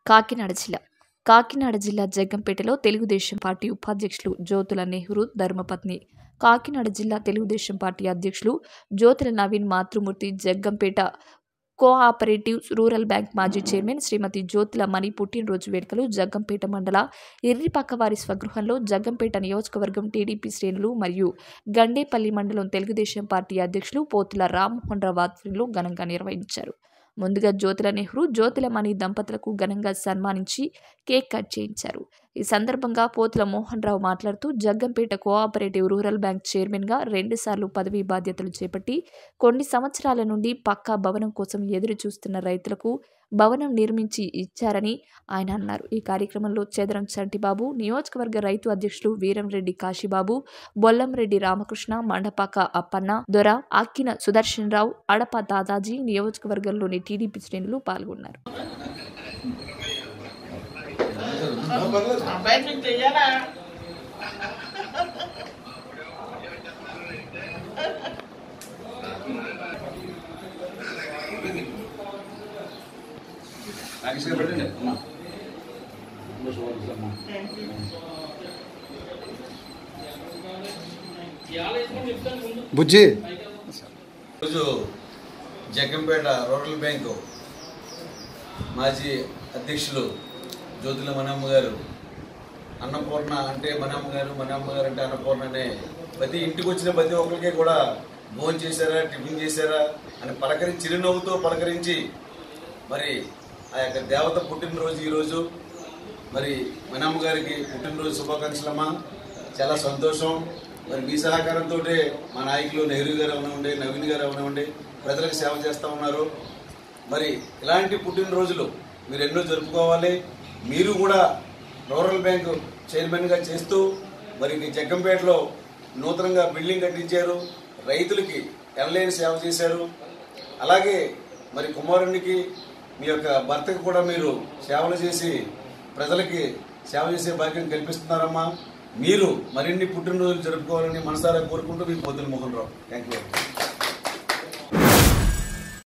కాకినాడ జిల్లా కాకినాడ జిల్లా జగ్గంపేటలో తెలుగుదేశం పార్టీ ఉపాధ్యక్షులు జ్యోతుల నెహ్రూ ధర్మపత్ని కాకినాడ జిల్లా తెలుగుదేశం పార్టీ అధ్యక్షులు జ్యోతుల నవీన్ మాతృమూర్తి జగ్గంపేట కోఆపరేటివ్ రూరల్ బ్యాంక్ మాజీ చైర్మన్ శ్రీమతి జ్యోతుల మణి పుట్టినరోజు వేడుకలు జగ్గంపేట మండల ఎర్రిపక్కవారి స్వగృహంలో జగ్గంపేట నియోజకవర్గం టీడీపీ శ్రేణులు మరియు గండేపల్లి మండలం తెలుగుదేశం పార్టీ అధ్యక్షులు పోతుల రామ్మోహన్ రావు ఆధ్వర్యంలో ఘనంగా నిర్వహించారు ముందుగా జ్యోతుల నెహ్రూ జ్యోతుల మణి దంపతులకు ఘనంగా సన్మానించి కేక్ కట్ చేయించారు ఈ సందర్భంగా పోతుల మోహన్ రావు మాట్లాడుతూ జగ్గంపేట కోఆపరేటివ్ రూరల్ బ్యాంక్ చైర్మన్గా రెండుసార్లు పదవీ బాధ్యతలు చేపట్టి కొన్ని సంవత్సరాల నుండి పక్కా భవనం కోసం ఎదురు చూస్తున్న రైతులకు భవనం నిర్మించి ఇచ్చారని ఆయన అన్నారు ఈ కార్యక్రమంలో చెదరం చంటిబాబు నియోజకవర్గ రైతు అధ్యక్షులు వీరంరెడ్డి కాశీబాబు బొల్లంరెడ్డి రామకృష్ణ మండపాక అప్పన్న దొర అక్కిన సుదర్శన్ రావు అడప దాదాజీ నియోజకవర్గంలోని టీడీపీ శ్రేణులు పాల్గొన్నారు అబ్బాయి మీకు చెయ్యాలా బుజ్జి ఈరోజు జగ్గంపేట రూరల్ బ్యాంకు మాజీ అధ్యక్షులు జ్యోతుల మనమ్మ గారు అన్నపూర్ణ అంటే మనమ్మ గారు మనమ్మ గారు అంటే అన్నపూర్ణ అనే ప్రతి ఇంటికి వచ్చిన ప్రతి ఒక్కరికి కూడా భోజనం చేశారా టిఫిన్ చేశారా అని పలకరించి చిరునవ్వుతో పలకరించి మరి ఆ యొక్క దేవత పుట్టినరోజు ఈరోజు మరి మనమ్మ గారికి పుట్టినరోజు శుభాకాంక్షలమ్మా చాలా సంతోషం మరి మీ సహకారంతో మా నాయకులు నెహ్రూ గారు అవనివ్వండి నవీన్ గారు అవనివ్వండి ప్రజలకు సేవ చేస్తూ ఉన్నారు మరి ఇలాంటి పుట్టినరోజులు మీరు ఎన్నో జరుపుకోవాలి మీరు కూడా రూరల్ బ్యాంకు చైర్మన్గా చేస్తూ మరి మీ జగ్గంపేటలో నూతనంగా బిల్డింగ్ కట్టించారు రైతులకి ఎనలేని సేవ చేశారు అలాగే మరి కుమారునికి మీ యొక్క భర్తకు కూడా మీరు సేవలు చేసి ప్రజలకి సేవ చేసే భాగ్యం కల్పిస్తున్నారమ్మా మీరు మరిన్ని పుట్టినరోజులు జరుపుకోవాలని మనసారా కోరుకుంటూ మీకు పొద్దున మోహన్ రావు థ్యాంక్ యూ